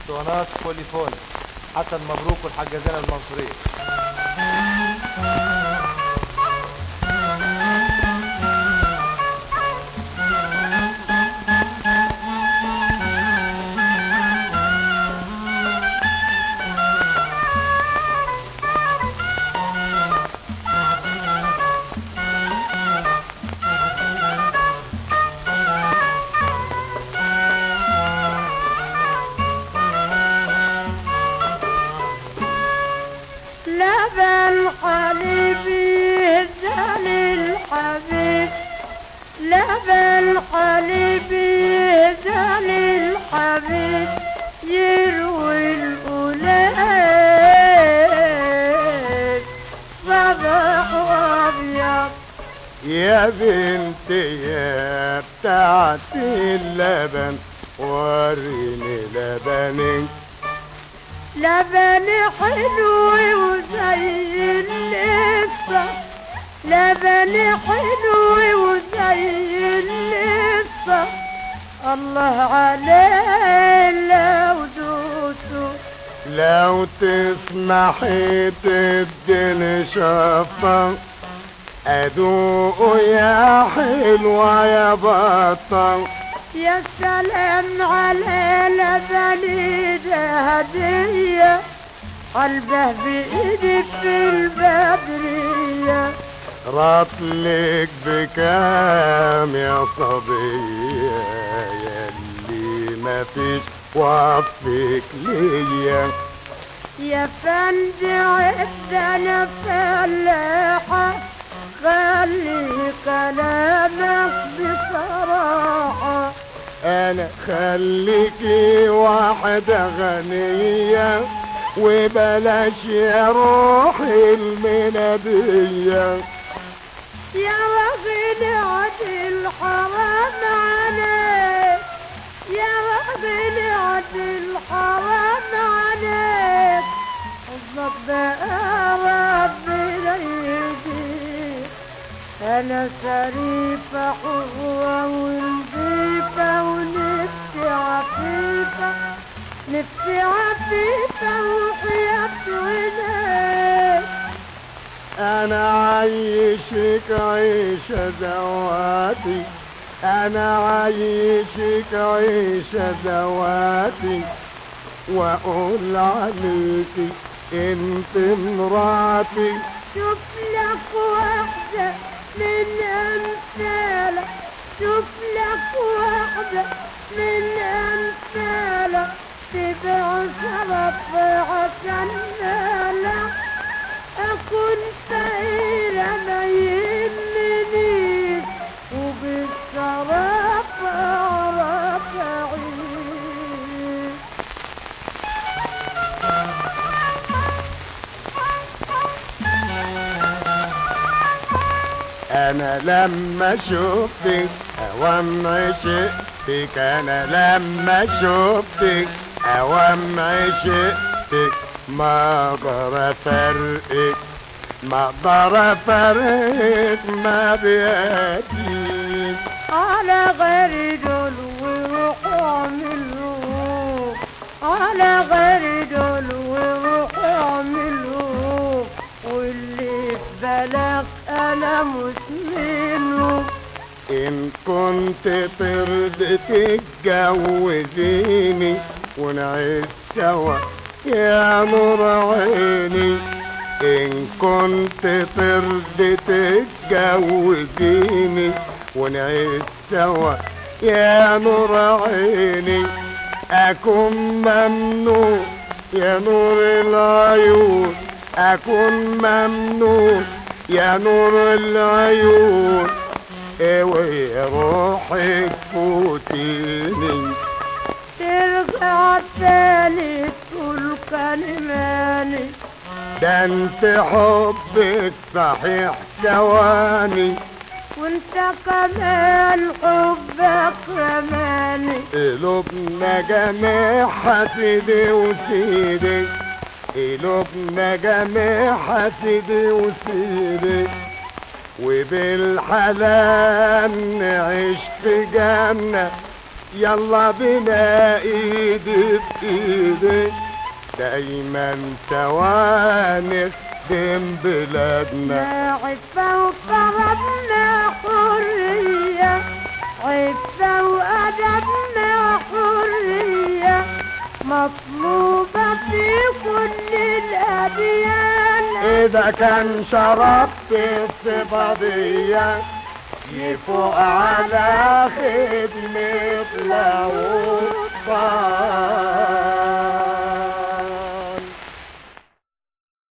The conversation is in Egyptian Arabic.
اسطوانات بوليفون حسن مبروك والحاجة زينة المنصورية لبن حليبي زال الحبيب لبن حليبي زال الحبيب يروي الأولاد صباح وأبيض يا بنتي يا بتاعت اللبن وريني لبنك لبن حلو وزي اللفة لبن حلو وزي اللفة الله عليه لو دوسه لو تسمحي تديني شفا ادوق يا حلوة يا بطل يا سلام على لبني ده هدية قلبه بإيدي في البدرية رطلك بكام يا صبية ياللي ما فيش وفيك ليا يا فندي عدنا فلاحة خلي كلامك بصراحة انا خليكي واحدة غنية وبلاش يا روحي المنادية يا راجل عدل حرام عليك يا راجل عدل حرام عليك حظك بقى ربنا يهديك انا شريفة حلوة ونظيفة ونفسي عفيفة نفسي عفيفة وحياة ولاد انا عايشك عيشة زواتي انا عايشك عيشة زواتي واقول عليكي انت مراتي شوف لك واحدة من أمثالك شوف لك واحدة من أمثالك تبع شرف عشان مالك أكون فقيرة ما يهمنيش وبالشرف أعرف أعيش انا لما شفتك اوام عشقتك انا لما شفتك اوام عشقتك ما اقدر افرقك ما اقدر افرقك ما بيديك على غير دول وروحوا اعملوا على غير دول وروحوا اعملوا واللي في بالك انا مش منه ان كنت ترضى تتجوزيني ونعيش سوا يا نور عيني ان كنت ترضى تتجوزيني ونعيش سوا يا نور عيني اكون ممنون يا نور العيون اكون ممنون يا نور العيون اوي روحي تفوتيني ترجع تاني تقول كلماني ده انت حبك صحيح ثواني وانت كمان حبك رماني قلوبنا جميع سيدي وسيدي قلوبنا جميع سيدي وسيدي وبالحلال نعيش في جنة يلا بنا ايدي بايدي دايما سوا نخدم بلادنا عفة وكرمنا حرية عفة وأدبنا حرية مطلوبة في كل الأديان اذا كان شربت الصفادية يفوق على خدمة لو